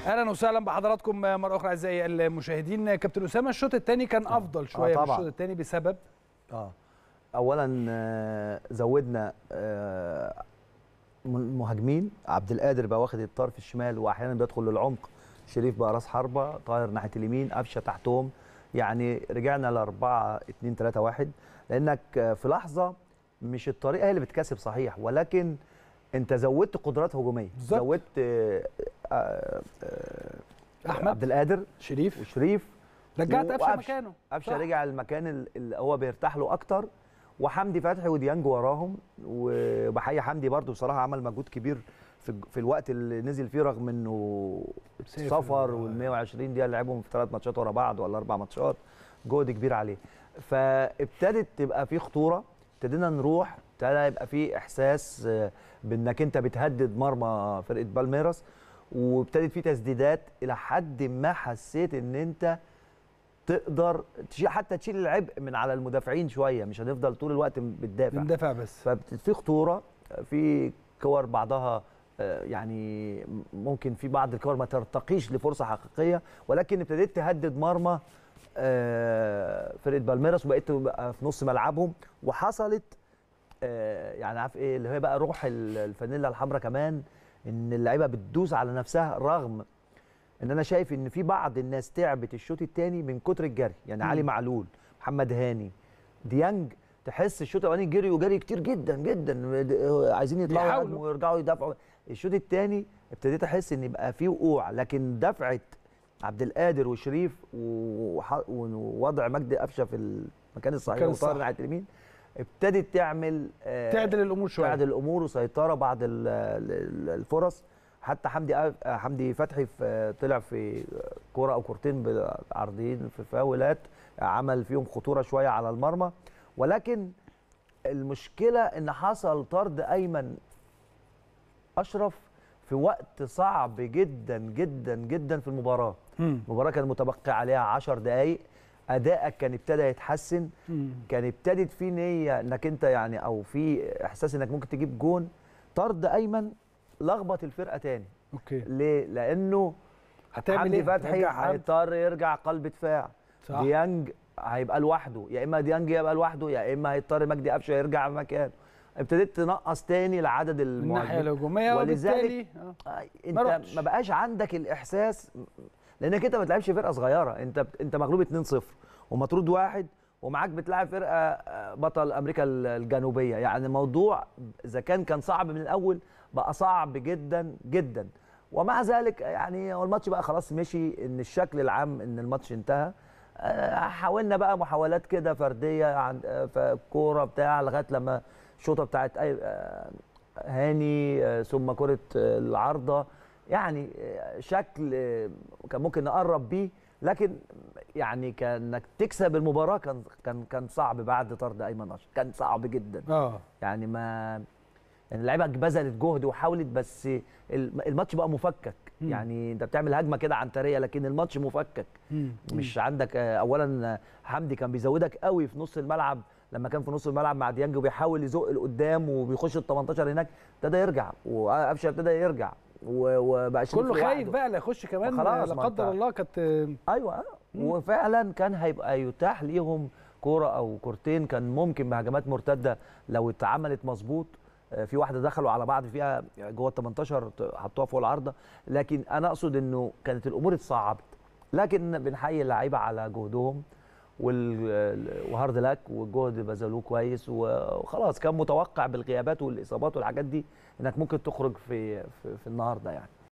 اهلا وسهلا بحضراتكم مره اخرى اعزائي المشاهدين كابتن اسامه الشوط الثاني كان افضل شويه من طبعاً. الشوط الثاني بسبب اه اولا آه، زودنا آه، م- مهاجمين عبد القادر بقى واخد الطرف الشمال واحيانا بيدخل للعمق شريف بقى راس حربه طاهر ناحيه اليمين قفشه تحتهم يعني رجعنا ل 4 2 3 1 لانك آه، في لحظه مش الطريقه هي اللي بتكسب صحيح ولكن انت زودت قدرات هجوميه بالظبط. زودت آه، آه، آه، أحمد. عبد القادر شريف وشريف رجعت قفشه وقفشة. مكانه قفشه صح. رجع المكان ال- اللي هو بيرتاح له اكتر وحمدي فتحي وديانج وراهم وبحيي حمدي برضو بصراحه عمل مجهود كبير في الج- في الوقت اللي نزل فيه رغم انه سافر. سفر وال 120 دقيقه لعبهم في ثلاث ماتشات ورا بعض ولا اربع ماتشات جهد كبير عليه فابتدت تبقى في خطوره ابتدينا نروح ابتدى يبقى في احساس آه، بانك انت بتهدد مرمى فرقه بالميراس وابتدت في تسديدات الى حد ما حسيت ان انت تقدر تشيل حتى تشيل العبء من على المدافعين شويه مش هنفضل طول الوقت بتدافع بندافع بس ففي خطوره في كور بعضها آه، يعني ممكن في بعض الكور ما ترتقيش لفرصه حقيقيه ولكن ابتديت تهدد مرمى آه، فرقه بالميراس وبقيت تبقى في نص ملعبهم وحصلت آه، يعني عارف ايه اللي هي بقى روح ال- الفانيلا الحمراء كمان ان اللعيبه بتدوس على نفسها رغم ان انا شايف ان في بعض الناس تعبت الشوط الثاني من كتر الجري يعني مم. علي معلول محمد هاني ديانج تحس الشوط الاولاني جري وجري كتير جدا جدا د- عايزين يطلعوا بيحاولوا. يهاجموا ويرجعوا يدافعوا الشوط الثاني ابتديت احس ان يبقى فيه وقوع لكن دفعه عبد القادر وشريف وح- ووضع مجدي قفشه في المكان الصحيح المكان وطاهر الصح. ناحيه اليمين ابتدت تعمل آه، تعدل الامور شويه تعدل الامور وسيطره بعض ال- ال- الفرص حتى حمدي أ- حمدي فتحي في طلع في كوره او كورتين عرضيين في فاولات عمل فيهم خطوره شويه على المرمى ولكن المشكله ان حصل طرد ايمن اشرف في وقت صعب جدا جدا جدا في المباراه مم. المباراه كان متبقي عليها 10 دقائق ادائك كان ابتدى يتحسن مم. كان ابتدت في نيه انك انت يعني او في احساس انك ممكن تجيب جون طرد ايمن لخبط الفرقه تاني اوكي ليه لانه هتعمل حمدي ايه فتحي هترجع حد؟ هيضطر يرجع قلب دفاع صح. ديانج هيبقى لوحده يا اما ديانج يبقى لوحده يا اما هيضطر مجدي قفشه يرجع مكانه ابتديت تنقص تاني لعدد من الناحيه المهاجمين الهجوميه ولذلك وبالتالي آه. آه، ما انت رحتش. ما بقاش عندك الاحساس لانك انت ما بتلعبش فرقه صغيره انت انت مغلوب 2-0 ومطرود واحد ومعاك بتلعب فرقه آه، بطل امريكا الجنوبيه يعني الموضوع اذا كان كان صعب من الاول بقى صعب جدا جدا ومع ذلك يعني هو الماتش بقى خلاص مشي ان الشكل العام ان الماتش انتهى آه، حاولنا بقى محاولات كده فرديه عن آه، في كوره بتاع لغايه لما الشوطه بتاعت أي- آه، هاني آه، ثم كره آه، العارضه يعني آه، شكل آه، كان ممكن نقرب بيه لكن يعني كانك تكسب المباراه كان كان كان صعب بعد طرد ايمن اشرف كان صعب جدا اه يعني ما يعني اللعيبه بذلت جهد وحاولت بس الم- الماتش بقى مفكك مم. يعني انت بتعمل هجمه كده عنتريه لكن الماتش مفكك مم. مش عندك آه، اولا آه، حمدي كان بيزودك قوي في نص الملعب لما كان في نص الملعب مع ديانج وبيحاول يزق لقدام وبيخش ال 18 هناك ابتدى يرجع وقفشه ابتدى يرجع و- وبقى شريف كله خايف لوحده. بقى لا يخش كمان خلاص، لا ما قدر انت- الله كانت ايوه آه. وفعلا كان هيبقى يتاح ليهم كوره او كورتين كان ممكن بهجمات مرتده لو اتعملت مظبوط آه، في واحده دخلوا على بعض فيها جوه ال 18 ت- حطوها فوق العارضه لكن انا اقصد انه كانت الامور اتصعبت لكن بنحيي اللعيبه على جهدهم وال- وهارد لك والجهد بذلوه كويس وخلاص كان متوقع بالغيابات والاصابات والحاجات دي انك ممكن تخرج في في, في النهارده يعني